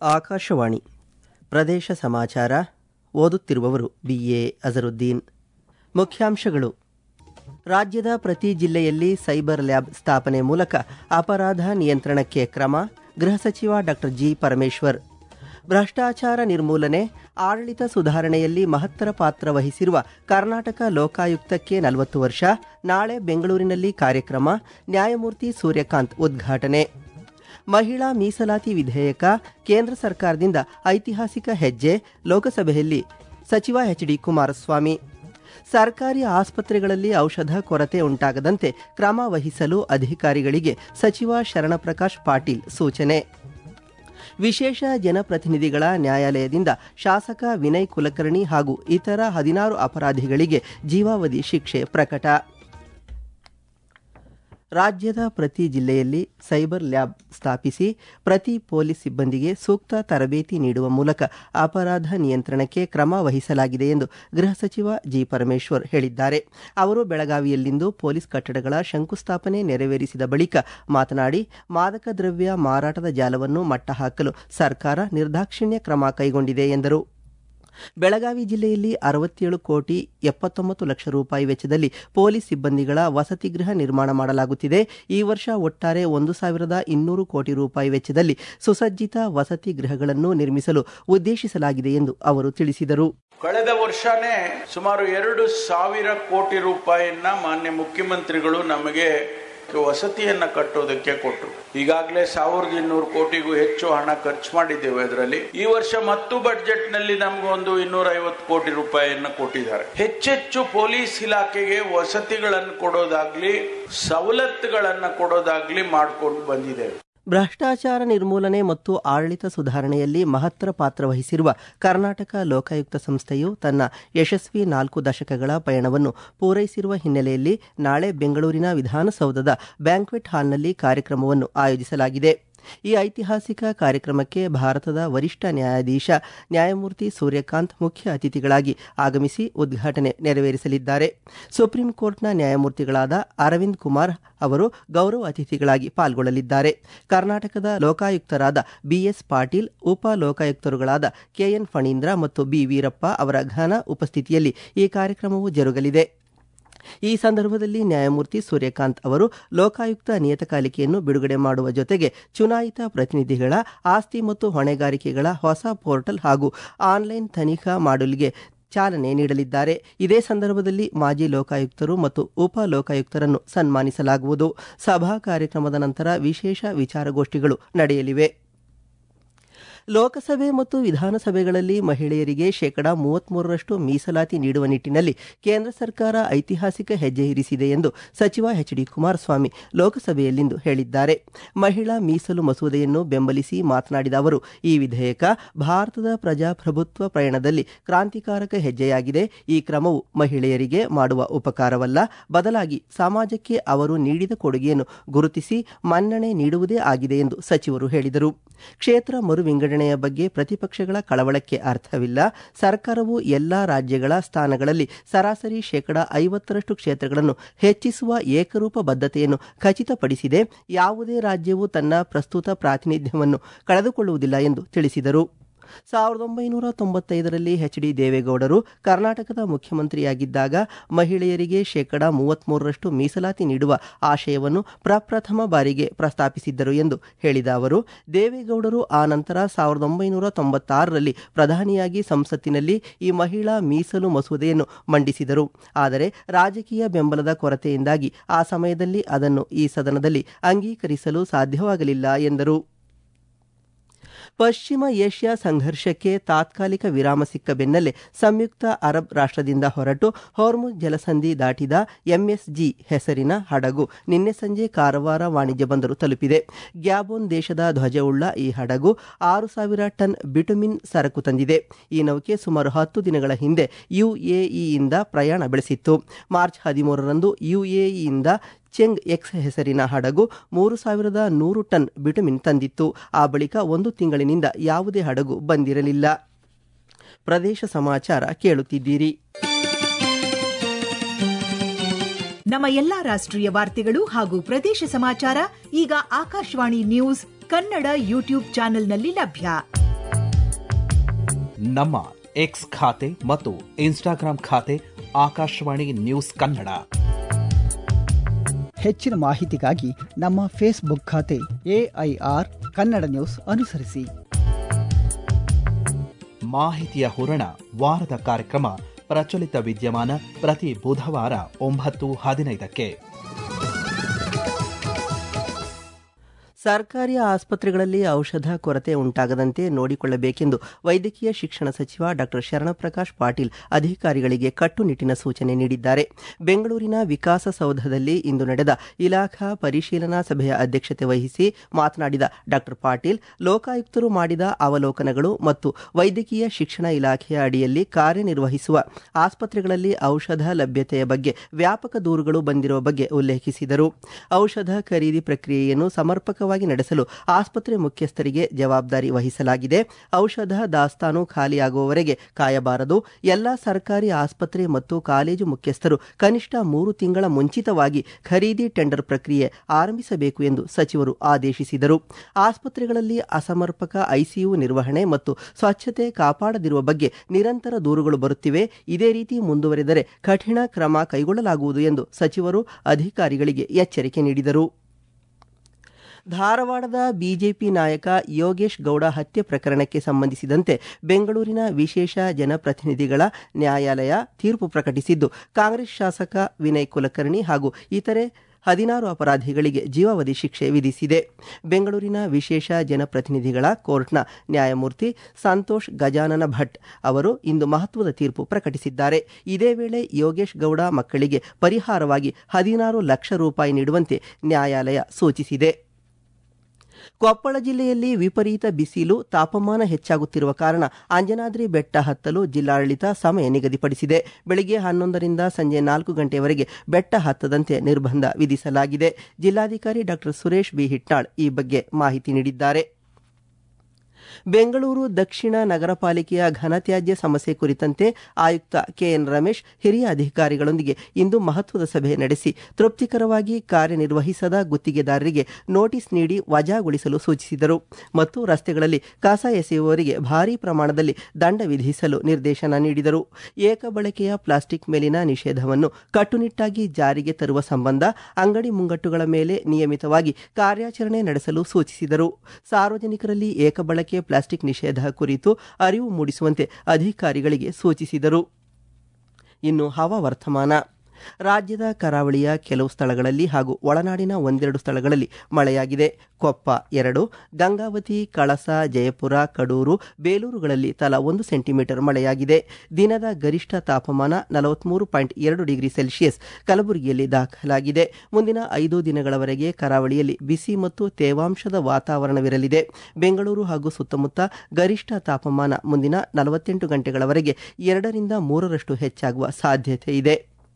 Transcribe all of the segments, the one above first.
ಆಕಾಶವಾಣಿ ಪ್ರದೇಶ ಸಮಾಚಾರ ಓದುತ್ತಿರುವವರು ಬಿ ಎ ಅಜರುದ್ದೀನ್ ಮುಖ್ಯಾಂಶಗಳು ರಾಜ್ಯದ ಪ್ರತಿ ಜಿಲ್ಲೆಯಲ್ಲಿ ಸೈಬರ್ ಲ್ಯಾಬ್ ಸ್ಥಾಪನೆ ಮೂಲಕ ಅಪರಾಧ ನಿಯಂತ್ರಣಕ್ಕೆ ಕ್ರಮ ಗೃಹ ಸಚಿವ ಡಾಕ್ಟರ್ ಜಿ ಪರಮೇಶ್ವರ್ ಭ್ರಷ್ಟಾಚಾರ ನಿರ್ಮೂಲನೆ ಆಡಳಿತ ಸುಧಾರಣೆಯಲ್ಲಿ ಮಹತ್ತರ ಪಾತ್ರ ವಹಿಸಿರುವ ಕರ್ನಾಟಕ ಲೋಕಾಯುಕ್ತಕ್ಕೆ ನಲವತ್ತು ವರ್ಷ ನಾಳೆ ಬೆಂಗಳೂರಿನಲ್ಲಿ ಕಾರ್ಯಕ್ರಮ ನ್ಯಾಯಮೂರ್ತಿ ಸೂರ್ಯಕಾಂತ್ ಉದ್ಘಾಟನೆ ಮಹಿಳಾ ಮೀಸಲಾತಿ ವಿಧೇಯಕ ಕೇಂದ್ರ ಸರ್ಕಾರದಿಂದ ಐತಿಹಾಸಿಕ ಹೆಜ್ಜೆ ಲೋಕಸಭೆಯಲ್ಲಿ ಸಚಿವ ಎಚ್ ಡಿ ಕುಮಾರಸ್ವಾಮಿ ಸರ್ಕಾರಿ ಆಸ್ಪತ್ರೆಗಳಲ್ಲಿ ಔಷಧ ಕೊರತೆ ಉಂಟಾಗದಂತೆ ಕ್ರಮ ವಹಿಸಲು ಅಧಿಕಾರಿಗಳಿಗೆ ಸಚಿವ ಶರಣಪ್ರಕಾಶ್ ಪಾಟೀಲ್ ಸೂಚನೆ ವಿಶೇಷ ಜನಪ್ರತಿನಿಧಿಗಳ ನ್ಯಾಯಾಲಯದಿಂದ ಶಾಸಕ ವಿನಯ್ ಕುಲಕರ್ಣಿ ಹಾಗೂ ಇತರ ಹದಿನಾರು ಅಪರಾಧಿಗಳಿಗೆ ಜೀವಾವಧಿ ಶಿಕ್ಷೆ ಪ್ರಕಟ ರಾಜ್ಯದ ಪ್ರತಿ ಜಿಲ್ಲೆಯಲ್ಲಿ ಸೈಬರ್ ಲ್ಯಾಬ್ ಸ್ಥಾಪಿಸಿ ಪ್ರತಿ ಪೊಲೀಸ್ ಸಿಬ್ಬಂದಿಗೆ ಸೂಕ್ತ ತರಬೇತಿ ನೀಡುವ ಮೂಲಕ ಅಪರಾಧ ನಿಯಂತ್ರಣಕ್ಕೆ ಕ್ರಮ ವಹಿಸಲಾಗಿದೆ ಎಂದು ಗೃಹ ಸಚಿವ ಜಿ ಪರಮೇಶ್ವರ್ ಹೇಳಿದ್ದಾರೆ ಅವರು ಬೆಳಗಾವಿಯಲ್ಲಿಂದು ಪೊಲೀಸ್ ಕಟ್ಟಡಗಳ ಶಂಕುಸ್ಥಾಪನೆ ನೆರವೇರಿಸಿದ ಬಳಿಕ ಮಾತನಾಡಿ ಮಾದಕ ದ್ರವ್ಯ ಮಾರಾಟದ ಜಾಲವನ್ನು ಮಟ್ಟಹಾಕಲು ಸರ್ಕಾರ ನಿರ್ದಾಕ್ಷಿಣ್ಯ ಕ್ರಮ ಕೈಗೊಂಡಿದೆ ಎಂದರು ಬೆಳಗಾವಿ ಜಿಲ್ಲೆಯಲ್ಲಿ ಅರವತ್ತೇಳು ಕೋಟಿ ಎಪ್ಪತ್ತೊಂಬತ್ತು ಲಕ್ಷ ರೂಪಾಯಿ ವೆಚ್ಚದಲ್ಲಿ ಪೊಲೀಸ್ ಸಿಬ್ಬಂದಿಗಳ ವಸತಿ ಗೃಹ ನಿರ್ಮಾಣ ಮಾಡಲಾಗುತ್ತಿದೆ ಈ ವರ್ಷ ಒಟ್ಟಾರೆ ಒಂದು ಸಾವಿರದ ಇನ್ನೂರು ಕೋಟಿ ರೂಪಾಯಿ ವೆಚ್ಚದಲ್ಲಿ ಸುಸಜ್ಜಿತ ವಸತಿ ಗೃಹಗಳನ್ನು ನಿರ್ಮಿಸಲು ಉದ್ದೇಶಿಸಲಾಗಿದೆ ಎಂದು ಅವರು ತಿಳಿಸಿದರು ಕಳೆದ ವರ್ಷನೇ ಸುಮಾರು ಎರಡು ಸಾವಿರ ಕೋಟಿ ರೂಪಾಯಿಯನ್ನ ಮಾನ್ಯ ಮುಖ್ಯಮಂತ್ರಿಗಳು ನಮಗೆ ವಸತಿಯನ್ನ ಕಟ್ಟೋದಕ್ಕೆ ಕೊಟ್ಟರು ಈಗಾಗಲೇ ಸಾವಿರದ ಇನ್ನೂರು ಕೋಟಿಗೂ ಹೆಚ್ಚು ಹಣ ಖರ್ಚು ಮಾಡಿದ್ದೇವೆ ಅದರಲ್ಲಿ ಈ ವರ್ಷ ಮತ್ತು ಬಡ್ಜೆಟ್ ನಲ್ಲಿ ನಮ್ಗೆ ಒಂದು ಇನ್ನೂರ ಐವತ್ತು ಕೋಟಿ ರೂಪಾಯಿಯನ್ನ ಕೊಟ್ಟಿದ್ದಾರೆ ಹೆಚ್ಚೆಚ್ಚು ಪೊಲೀಸ್ ಇಲಾಖೆಗೆ ವಸತಿಗಳನ್ನು ಕೊಡೋದಾಗ್ಲಿ ಸವಲತ್ತುಗಳನ್ನ ಕೊಡೋದಾಗ್ಲಿ ಮಾಡ್ಕೊಂಡು ಬಂದಿದ್ದೇವೆ ಭ್ರಷ್ಟಾಚಾರ ನಿರ್ಮೂಲನೆ ಮತ್ತು ಆಡಳಿತ ಸುಧಾರಣೆಯಲ್ಲಿ ಮಹತ್ತರ ಪಾತ್ರ ವಹಿಸಿರುವ ಕರ್ನಾಟಕ ಲೋಕಾಯುಕ್ತ ಸಂಸ್ಥೆಯು ತನ್ನ ಯಶಸ್ವಿ ನಾಲ್ಕು ದಶಕಗಳ ಪಯಣವನ್ನು ಪೂರೈಸಿರುವ ಹಿನ್ನೆಲೆಯಲ್ಲಿ ನಾಳೆ ಬೆಂಗಳೂರಿನ ವಿಧಾನಸೌಧದ ಬ್ಯಾಂಕ್ವೆಟ್ ಹಾಲ್ನಲ್ಲಿ ಕಾರ್ಯಕ್ರಮವನ್ನು ಆಯೋಜಿಸಲಾಗಿದೆ ಈ ಐತಿಹಾಸಿಕ ಕಾರ್ಯಕ್ರಮಕ್ಕೆ ಭಾರತದ ವರಿಷ್ಠ ನ್ಯಾಯಾಧೀಶ ನ್ಯಾಯಮೂರ್ತಿ ಸೂರ್ಯಕಾಂತ್ ಮುಖ್ಯ ಅತಿಥಿಗಳಾಗಿ ಆಗಮಿಸಿ ಉದ್ಘಾಟನೆ ನೆರವೇರಿಸಲಿದ್ದಾರೆ ಸುಪ್ರೀಂ ಕೋರ್ಟ್ನ ನ್ಯಾಯಮೂರ್ತಿಗಳಾದ ಅರವಿಂದ್ ಕುಮಾರ್ ಅವರು ಗೌರವ ಅತಿಥಿಗಳಾಗಿ ಪಾಲ್ಗೊಳ್ಳಲಿದ್ದಾರೆ ಕರ್ನಾಟಕದ ಲೋಕಾಯುಕ್ತರಾದ ಬಿಎಸ್ ಪಾಟೀಲ್ ಉಪ ಲೋಕಾಯುಕ್ತರುಗಳಾದ ಕೆಎನ್ ಫಣೀಂದ್ರ ಮತ್ತು ಬಿ ವೀರಪ್ಪ ಅವರ ಘನ ಉಪಸ್ಥಿತಿಯಲ್ಲಿ ಈ ಕಾರ್ಯಕ್ರಮವು ಜರುಗಲಿದೆ ಈ ಸಂದರ್ಭದಲ್ಲಿ ನ್ಯಾಯಮೂರ್ತಿ ಸೂರ್ಯಕಾಂತ್ ಅವರು ಲೋಕಾಯುಕ್ತ ನಿಯತಕಾಲಿಕೆಯನ್ನು ಬಿಡುಗಡೆ ಮಾಡುವ ಜೊತೆಗೆ ಚುನಾಯಿತ ಪ್ರತಿನಿಧಿಗಳ ಆಸ್ತಿ ಮತ್ತು ಹೊಣೆಗಾರಿಕೆಗಳ ಹೊಸ ಪೋರ್ಟಲ್ ಹಾಗೂ ಆನ್ಲೈನ್ ತನಿಖಾ ಮಾಡುಲಿಗೆ ಚಾಲನೆ ನೀಡಲಿದ್ದಾರೆ ಇದೇ ಸಂದರ್ಭದಲ್ಲಿ ಮಾಜಿ ಲೋಕಾಯುಕ್ತರು ಮತ್ತು ಉಪ ಲೋಕಾಯುಕ್ತರನ್ನು ಸನ್ಮಾನಿಸಲಾಗುವುದು ಸಭಾ ಕಾರ್ಯಕ್ರಮದ ನಂತರ ವಿಶೇಷ ವಿಚಾರಗೋಷ್ಠಿಗಳು ನಡೆಯಲಿವೆ ಲೋಕಸಭೆ ಮತ್ತು ವಿಧಾನಸಭೆಗಳಲ್ಲಿ ಮಹಿಳೆಯರಿಗೆ ಶೇಕಡಾ ಮೂವತ್ಮೂರರಷ್ಟು ಮೀಸಲಾತಿ ನೀಡುವ ನಿಟ್ಟಿನಲ್ಲಿ ಕೇಂದ್ರ ಸರ್ಕಾರ ಐತಿಹಾಸಿಕ ಹೆಜ್ಜೆ ಇರಿಸಿದೆ ಎಂದು ಸಚಿವ ಎಚ್ ಡಿ ಕುಮಾರಸ್ವಾಮಿ ಲೋಕಸಭೆಯಲ್ಲಿಂದು ಹೇಳಿದ್ದಾರೆ ಮಹಿಳಾ ಮೀಸಲು ಮಸೂದೆಯನ್ನು ಬೆಂಬಲಿಸಿ ಮಾತನಾಡಿದ ಅವರು ಈ ವಿಧೇಯಕ ಭಾರತದ ಪ್ರಜಾಪ್ರಭುತ್ವ ಪ್ರಯಾಣದಲ್ಲಿ ಕ್ರಾಂತಿಕಾರಕ ಹೆಜ್ಜೆಯಾಗಿದೆ ಈ ಕ್ರಮವು ಮಹಿಳೆಯರಿಗೆ ಮಾಡುವ ಉಪಕಾರವಲ್ಲ ಬದಲಾಗಿ ಸಮಾಜಕ್ಕೆ ಅವರು ನೀಡಿದ ಕೊಡುಗೆಯನ್ನು ಗುರುತಿಸಿ ಮನ್ನಣೆ ನೀಡುವುದೇ ಆಗಿದೆ ಎಂದು ಸಚಿವರು ಹೇಳಿದರು ಕ್ಷೇತ್ರ ಮರು ವಿಂಗಡಣೆಯ ಬಗ್ಗೆ ಪ್ರತಿಪಕ್ಷಗಳ ಕಳವಳಕ್ಕೆ ಅರ್ಥವಿಲ್ಲ ಸರ್ಕಾರವು ಎಲ್ಲಾ ರಾಜ್ಯಗಳ ಸ್ಥಾನಗಳಲ್ಲಿ ಸರಾಸರಿ ಶೇಕಡಾ ಐವತ್ತರಷ್ಟು ಕ್ಷೇತ್ರಗಳನ್ನು ಹೆಚ್ಚಿಸುವ ಏಕರೂಪ ಬದ್ಧತೆಯನ್ನು ಖಚಿತಪಡಿಸಿದೆ ಯಾವುದೇ ರಾಜ್ಯವು ತನ್ನ ಪ್ರಸ್ತುತ ಪ್ರಾತಿನಿಧ್ಯವನ್ನು ಕಳೆದುಕೊಳ್ಳುವುದಿಲ್ಲ ಎಂದು ತಿಳಿಸಿದರು ಸಾವಿರದ ಒಂಬೈನೂರ ತೊಂಬತ್ತೈದರಲ್ಲಿ ಎಚ್ ಡಿ ದೇವೇಗೌಡರು ಕರ್ನಾಟಕದ ಮುಖ್ಯಮಂತ್ರಿಯಾಗಿದ್ದಾಗ ಮಹಿಳೆಯರಿಗೆ ಶೇಕಡಾ ಮೂವತ್ಮೂರರಷ್ಟು ಮೀಸಲಾತಿ ನೀಡುವ ಆಶಯವನ್ನು ಪ್ರಪ್ರಥಮ ಬಾರಿಗೆ ಪ್ರಸ್ತಾಪಿಸಿದ್ದರು ಎಂದು ಹೇಳಿದ ಅವರು ದೇವೇಗೌಡರು ಆ ನಂತರ ಸಾವಿರದ ಒಂಬೈನೂರ ತೊಂಬತ್ತಾರರಲ್ಲಿ ಪ್ರಧಾನಿಯಾಗಿ ಸಂಸತ್ತಿನಲ್ಲಿ ಈ ಮಹಿಳಾ ಮೀಸಲು ಮಸೂದೆಯನ್ನು ಮಂಡಿಸಿದರು ಆದರೆ ರಾಜಕೀಯ ಬೆಂಬಲದ ಕೊರತೆಯಿಂದಾಗಿ ಆ ಸಮಯದಲ್ಲಿ ಅದನ್ನು ಈ ಸದನದಲ್ಲಿ ಅಂಗೀಕರಿಸಲು ಸಾಧ್ಯವಾಗಲಿಲ್ಲ ಎಂದರು ಪಶ್ಚಿಮ ಏಷ್ಯಾ ಸಂಘರ್ಷಕ್ಕೆ ತಾತ್ಕಾಲಿಕ ವಿರಾಮ ಸಿಕ್ಕ ಬೆನ್ನಲ್ಲೇ ಸಂಯುಕ್ತ ಅರಬ್ ರಾಷ್ಟ್ರದಿಂದ ಹೊರಟು ಹೊರ್ಮುಜ್ ಜಲಸಂಧಿ ದಾಟಿದ ಎಂಎಸ್ಜಿ ಹೆಸರಿನ ಹಡಗು ನಿನ್ನೆ ಸಂಜೆ ಕಾರವಾರ ವಾಣಿಜ್ಯ ಬಂದರು ತಲುಪಿದೆ ಗ್ಯಾಬೋನ್ ದೇಶದ ಧ್ವಜವುಳ್ಳ ಈ ಹಡಗು ಆರು ಸಾವಿರ ಟನ್ ಬಿಟುಮಿನ್ ಸರಕು ತಂದಿದೆ ಈ ನೌಕೆ ಸುಮಾರು ಹತ್ತು ದಿನಗಳ ಹಿಂದೆ ಯುಎಇಯಿಂದ ಪ್ರಯಾಣ ಬೆಳೆಸಿತ್ತು ಮಾರ್ಚ್ ಹದಿಮೂರರಂದು ಯುಎಇಯಿಂದ ಚೆಂಗ್ ಎಕ್ಸ್ ಹೆಸರಿನ ಹಡಗು ಮೂರು ಸಾವಿರದ ನೂರು ಟನ್ ಬಿಟಮಿನ್ ತಂದಿತ್ತು ಆ ಬಳಿಕ ಒಂದು ತಿಂಗಳಿನಿಂದ ಯಾವುದೇ ಹಡಗು ಬಂದಿರಲಿಲ್ಲ ಪ್ರದೇಶ ಸಮಾಚಾರ ಕೇಳುತ್ತಿದ್ದೀರಿ ನಮ್ಮ ಎಲ್ಲಾ ರಾಷ್ಟ್ರೀಯ ವಾರ್ತೆಗಳು ಹಾಗೂ ಪ್ರದೇಶ ಸಮಾಚಾರ ಈಗ ಆಕಾಶವಾಣಿ ನ್ಯೂಸ್ ಕನ್ನಡ ಯೂಟ್ಯೂಬ್ ಚಾನೆಲ್ನಲ್ಲಿ ಲಭ್ಯ ನಮ್ಮ ಎಕ್ಸ್ ಖಾತೆ ಮತ್ತು ಇನ್ಸ್ಟಾಗ್ರಾಂ ಖಾತೆ ಆಕಾಶವಾಣಿ ನ್ಯೂಸ್ ಕನ್ನಡ ಹೆಚ್ಚಿನ ಮಾಹಿತಿಗಾಗಿ ನಮ್ಮ ಫೇಸ್ಬುಕ್ ಖಾತೆ ಎಐಆರ್ ಕನ್ನಡ ನ್ಯೂಸ್ ಅನುಸರಿಸಿ ಮಾಹಿತಿಯ ಹೂರಣ ವಾರದ ಕಾರ್ಯಕ್ರಮ ಪ್ರಚಲಿತ ವಿದ್ಯಮಾನ ಪ್ರತಿ ಬುಧವಾರ ಒಂಬತ್ತು ಹದಿನೈದಕ್ಕೆ ಸರ್ಕಾರಿ ಆಸ್ಪತ್ರೆಗಳಲ್ಲಿ ಔಷಧ ಕೊರತೆ ಉಂಟಾಗದಂತೆ ನೋಡಿಕೊಳ್ಳಬೇಕೆಂದು ವೈದ್ಯಕೀಯ ಶಿಕ್ಷಣ ಸಚಿವ ಡಾಕ್ಟರ್ ಶರಣಪ್ರಕಾಶ್ ಪಾಟೀಲ್ ಅಧಿಕಾರಿಗಳಿಗೆ ಕಟ್ಟುನಿಟ್ಟಿನ ಸೂಚನೆ ನೀಡಿದ್ದಾರೆ ಬೆಂಗಳೂರಿನ ವಿಕಾಸಸೌಧದಲ್ಲಿ ಇಂದು ನಡೆದ ಇಲಾಖಾ ಪರಿಶೀಲನಾ ಸಭೆಯ ಅಧ್ಯಕ್ಷತೆ ವಹಿಸಿ ಮಾತನಾಡಿದ ಡಾಕ್ಟರ್ ಪಾಟೀಲ್ ಲೋಕಾಯುಕ್ತರು ಮಾಡಿದ ಅವಲೋಕನಗಳು ಮತ್ತು ವೈದ್ಯಕೀಯ ಶಿಕ್ಷಣ ಇಲಾಖೆಯ ಅಡಿಯಲ್ಲಿ ಕಾರ್ಯನಿರ್ವಹಿಸುವ ಆಸ್ಪತ್ರೆಗಳಲ್ಲಿ ಔಷಧ ಲಭ್ಯತೆಯ ಬಗ್ಗೆ ವ್ಯಾಪಕ ದೂರುಗಳು ಬಂದಿರುವ ಬಗ್ಗೆ ಉಲ್ಲೇಖಿಸಿದರು ಔಷಧ ಖರೀದಿ ಪ್ರಕ್ರಿಯೆಯನ್ನು ಸಮರ್ಪಕವಾಗಿ ನಡೆಸಲು ಆಸ್ಪತ್ರೆ ಮುಖ್ಯಸ್ಥರಿಗೆ ಜವಾಬ್ದಾರಿ ವಹಿಸಲಾಗಿದೆ ಔಷಧ ದಾಸ್ತಾನು ಖಾಲಿಯಾಗುವವರೆಗೆ ಕಾಯಬಾರದು ಎಲ್ಲ ಸರ್ಕಾರಿ ಆಸ್ಪತ್ರೆ ಮತ್ತು ಕಾಲೇಜು ಮುಖ್ಯಸ್ಥರು ಕನಿಷ್ಠ ಮೂರು ತಿಂಗಳ ಮುಂಚಿತವಾಗಿ ಖರೀದಿ ಟೆಂಡರ್ ಪ್ರಕ್ರಿಯೆ ಆರಂಭಿಸಬೇಕು ಎಂದು ಸಚಿವರು ಆದೇಶಿಸಿದರು ಆಸ್ಪತ್ರೆಗಳಲ್ಲಿ ಅಸಮರ್ಪಕ ಐಸಿಯು ನಿರ್ವಹಣೆ ಮತ್ತು ಸ್ವಚ್ಛತೆ ಕಾಪಾಡದಿರುವ ಬಗ್ಗೆ ನಿರಂತರ ದೂರುಗಳು ಬರುತ್ತಿವೆ ಇದೇ ರೀತಿ ಮುಂದುವರೆದರೆ ಕಠಿಣ ಕ್ರಮ ಕೈಗೊಳ್ಳಲಾಗುವುದು ಎಂದು ಸಚಿವರು ಅಧಿಕಾರಿಗಳಿಗೆ ಎಚ್ಚರಿಕೆ ನೀಡಿದರು ಧಾರವಾಡದ ಬಿಜೆಪಿ ನಾಯಕ ಯೋಗೇಶ್ ಗೌಡ ಹತ್ಯೆ ಪ್ರಕರಣಕ್ಕೆ ಸಂಬಂಧಿಸಿದಂತೆ ಬೆಂಗಳೂರಿನ ವಿಶೇಷ ಜನಪ್ರತಿನಿಧಿಗಳ ನ್ಯಾಯಾಲಯ ತೀರ್ಪು ಪ್ರಕಟಿಸಿದ್ದು ಕಾಂಗ್ರೆಸ್ ಶಾಸಕ ವಿನಯ್ ಕುಲಕರ್ಣಿ ಹಾಗೂ ಇತರೆ ಹದಿನಾರು ಅಪರಾಧಿಗಳಿಗೆ ಜೀವಾವಧಿ ಶಿಕ್ಷೆ ವಿಧಿಸಿದೆ ಬೆಂಗಳೂರಿನ ವಿಶೇಷ ಜನಪ್ರತಿನಿಧಿಗಳ ಕೋರ್ಟ್ನ ನ್ಯಾಯಮೂರ್ತಿ ಸಂತೋಷ್ ಗಜಾನನ ಭಟ್ ಅವರು ಇಂದು ಮಹತ್ವದ ತೀರ್ಪು ಪ್ರಕಟಿಸಿದ್ದಾರೆ ಇದೇ ವೇಳೆ ಯೋಗೇಶ್ ಗೌಡ ಮಕ್ಕಳಿಗೆ ಪರಿಹಾರವಾಗಿ ಹದಿನಾರು ಲಕ್ಷ ರೂಪಾಯಿ ನೀಡುವಂತೆ ನ್ಯಾಯಾಲಯ ಸೂಚಿಸಿದೆ ಕೊಪ್ಪಳ ಜಿಲ್ಲೆಯಲ್ಲಿ ವಿಪರೀತ ಬಿಸಿಲು ತಾಪಮಾನ ಹೆಚ್ಚಾಗುತ್ತಿರುವ ಕಾರಣ ಅಂಜನಾದ್ರಿ ಬೆಟ್ಟ ಹತ್ತಲು ಜಿಲ್ಲಾಡಳಿತ ಸಮಯ ನಿಗದಿಪಡಿಸಿದೆ ಬೆಳಗ್ಗೆ ಹನ್ನೊಂದರಿಂದ ಸಂಜೆ ನಾಲ್ಕು ಗಂಟೆಯವರೆಗೆ ಬೆಟ್ಟ ಹತ್ತದಂತೆ ನಿರ್ಬಂಧ ವಿಧಿಸಲಾಗಿದೆ ಜಿಲ್ಲಾಧಿಕಾರಿ ಡಾಕ್ಟರ್ ಸುರೇಶ್ ಬಿ ಹಿಟ್ನಾಳ್ ಈ ಬಗ್ಗೆ ಮಾಹಿತಿ ನೀಡಿದ್ದಾರೆ ಬೆಂಗಳೂರು ದಕ್ಷಿಣ ನಗರ ಪಾಲಿಕೆಯ ಘನತ್ಯಾಜ್ಯ ಸಮಸ್ಯೆ ಕುರಿತಂತೆ ಆಯುಕ್ತ ಕೆಎನ್ ರಮೇಶ್ ಹಿರಿಯ ಅಧಿಕಾರಿಗಳೊಂದಿಗೆ ಇಂದು ಮಹತ್ವದ ಸಭೆ ನಡೆಸಿ ತೃಪ್ತಿಕರವಾಗಿ ಕಾರ್ಯನಿರ್ವಹಿಸದ ಗುತ್ತಿಗೆದಾರರಿಗೆ ನೋಟಿಸ್ ನೀಡಿ ವಜಾಗೊಳಿಸಲು ಸೂಚಿಸಿದರು ಮತ್ತು ರಸ್ತೆಗಳಲ್ಲಿ ಕಸ ಎಸೆಯುವವರಿಗೆ ಭಾರೀ ಪ್ರಮಾಣದಲ್ಲಿ ದಂಡ ವಿಧಿಸಲು ನಿರ್ದೇಶನ ನೀಡಿದರು ಏಕ ಬಳಕೆಯ ಪ್ಲಾಸ್ಟಿಕ್ ಮೇಲಿನ ನಿಷೇಧವನ್ನು ಕಟ್ಟುನಿಟ್ಟಾಗಿ ಜಾರಿಗೆ ತರುವ ಸಂಬಂಧ ಅಂಗಡಿ ಮುಂಗಟ್ಟುಗಳ ಮೇಲೆ ನಿಯಮಿತವಾಗಿ ಕಾರ್ಯಾಚರಣೆ ನಡೆಸಲು ಸೂಚಿಸಿದರು ಸಾರ್ವಜನಿಕರಲ್ಲಿ ಏಕಬಳಕೆ ಪ್ಲಾಸ್ಟಿಕ್ ನಿಷೇಧ ಕುರಿತು ಅರಿವು ಮೂಡಿಸುವಂತೆ ಅಧಿಕಾರಿಗಳಿಗೆ ಸೂಚಿಸಿದರು ಇನ್ನು ಹವಾವರ್ತಮಾನ ರಾಜ್ಯದ ಕರಾವಳಿಯ ಕೆಲವು ಸ್ಥಳಗಳಲ್ಲಿ ಹಾಗೂ ಒಳನಾಡಿನ ಒಂದೆರಡು ಸ್ಥಳಗಳಲ್ಲಿ ಮಳೆಯಾಗಿದೆ ಕೊಪ್ಪ ಎರಡು ಗಂಗಾವತಿ ಕಳಸ ಜಯಪುರ ಕಡೂರು ಬೇಲೂರುಗಳಲ್ಲಿ ತಲಾ ಒಂದು ಸೆಂಟಿಮೀಟರ್ ಮಳೆಯಾಗಿದೆ ದಿನದ ಗರಿಷ್ಠ ತಾಪಮಾನ ನಲವತ್ಮೂರು ಪಾಯಿಂಟ್ ಎರಡು ಡಿಗ್ರಿ ಸೆಲ್ಸಿಯಸ್ ಕಲಬುರಗಿಯಲ್ಲಿ ದಾಖಲಾಗಿದೆ ಮುಂದಿನ ಐದು ದಿನಗಳವರೆಗೆ ಕರಾವಳಿಯಲ್ಲಿ ಬಿಸಿ ಮತ್ತು ತೇವಾಂಶದ ವಾತಾವರಣವಿರಲಿದೆ ಬೆಂಗಳೂರು ಹಾಗೂ ಸುತ್ತಮುತ್ತ ಗರಿಷ್ಠ ತಾಪಮಾನ ಮುಂದಿನ ನಲವತ್ತೆಂಟು ಗಂಟೆಗಳವರೆಗೆ ಎರಡರಿಂದ ಮೂರರಷ್ಟು ಹೆಚ್ಚಾಗುವ ಸಾಧ್ಯತೆ ಇದೆ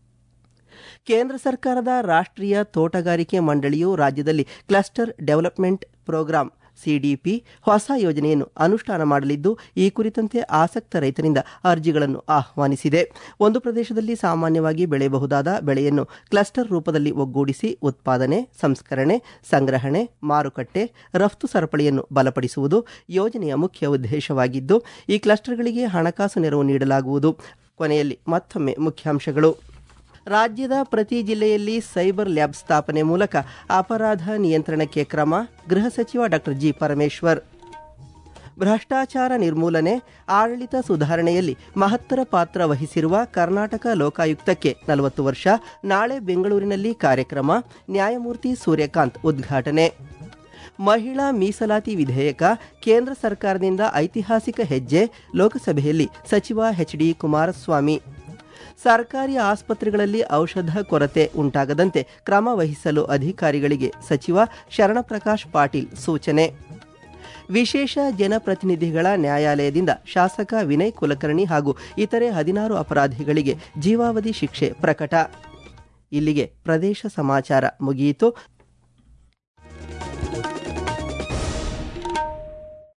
ಕೇಂದ್ರ ಸರ್ಕಾರದ ರಾಷ್ಟ್ರೀಯ ತೋಟಗಾರಿಕೆ ಮಂಡಳಿಯು ರಾಜ್ಯದಲ್ಲಿ ಕ್ಲಸ್ಟರ್ ಡೆವಲಪ್ಮೆಂಟ್ ಪ್ರೋಗ್ರಾಂ ಸಿಡಿಪಿ ಹೊಸ ಯೋಜನೆಯನ್ನು ಅನುಷ್ಠಾನ ಮಾಡಲಿದ್ದು ಈ ಕುರಿತಂತೆ ಆಸಕ್ತ ರೈತರಿಂದ ಅರ್ಜಿಗಳನ್ನು ಆಹ್ವಾನಿಸಿದೆ ಒಂದು ಪ್ರದೇಶದಲ್ಲಿ ಸಾಮಾನ್ಯವಾಗಿ ಬೆಳೆಯಬಹುದಾದ ಬೆಳೆಯನ್ನು ಕ್ಲಸ್ಟರ್ ರೂಪದಲ್ಲಿ ಒಗ್ಗೂಡಿಸಿ ಉತ್ಪಾದನೆ ಸಂಸ್ಕರಣೆ ಸಂಗ್ರಹಣೆ ಮಾರುಕಟ್ಟೆ ರಫ್ತು ಸರಪಳಿಯನ್ನು ಬಲಪಡಿಸುವುದು ಯೋಜನೆಯ ಮುಖ್ಯ ಉದ್ದೇಶವಾಗಿದ್ದು ಈ ಕ್ಲಸ್ಟರ್ಗಳಿಗೆ ಹಣಕಾಸು ನೆರವು ನೀಡಲಾಗುವುದು ಕೊನೆಯಲ್ಲಿ ಮತ್ತೊಮ್ಮೆ ಮುಖ್ಯಾಂಶಗಳು ರಾಜ್ಯದ ಪ್ರತಿ ಜಿಲ್ಲೆಯಲ್ಲಿ ಸೈಬರ್ ಲ್ಯಾಬ್ ಸ್ಥಾಪನೆ ಮೂಲಕ ಅಪರಾಧ ನಿಯಂತ್ರಣಕ್ಕೆ ಕ್ರಮ ಗೃಹ ಸಚಿವ ಡಾಕ್ಟರ್ ಜಿ ಪರಮೇಶ್ವರ್ ಭ್ರಷ್ಟಾಚಾರ ನಿರ್ಮೂಲನೆ ಆಡಳಿತ ಸುಧಾರಣೆಯಲ್ಲಿ ಮಹತ್ತರ ಪಾತ್ರ ವಹಿಸಿರುವ ಕರ್ನಾಟಕ ಲೋಕಾಯುಕ್ತಕ್ಕೆ ನಲವತ್ತು ವರ್ಷ ನಾಳೆ ಬೆಂಗಳೂರಿನಲ್ಲಿ ಕಾರ್ಯಕ್ರಮ ನ್ಯಾಯಮೂರ್ತಿ ಸೂರ್ಯಕಾಂತ್ ಉದ್ಘಾಟನೆ ಮಹಿಳಾ ಮೀಸಲಾತಿ ವಿಧೇಯಕ ಕೇಂದ್ರ ಸರ್ಕಾರದಿಂದ ಐತಿಹಾಸಿಕ ಹೆಜ್ಜೆ ಲೋಕಸಭೆಯಲ್ಲಿ ಸಚಿವ ಎಚ್ ಡಿ ಕುಮಾರಸ್ವಾಮಿ ಸರ್ಕಾರಿ ಆಸ್ಪತ್ರೆಗಳಲ್ಲಿ ಔಷಧ ಕೊರತೆ ಉಂಟಾಗದಂತೆ ಕ್ರಮ ವಹಿಸಲು ಅಧಿಕಾರಿಗಳಿಗೆ ಸಚಿವ ಶರಣಪ್ರಕಾಶ್ ಪಾಟೀಲ್ ಸೂಚನೆ ವಿಶೇಷ ಜನಪ್ರತಿನಿಧಿಗಳ ನ್ಯಾಯಾಲಯದಿಂದ ಶಾಸಕ ವಿನಯ್ ಕುಲಕರ್ಣಿ ಹಾಗೂ ಇತರೆ ಹದಿನಾರು ಅಪರಾಧಿಗಳಿಗೆ ಜೀವಾವಧಿ ಶಿಕ್ಷೆ ಪ್ರಕಟ ಇಲ್ಲಿಗೆ ಪ್ರದೇಶ ಸಮಾಚಾರ ಮುಗಿಯಿತು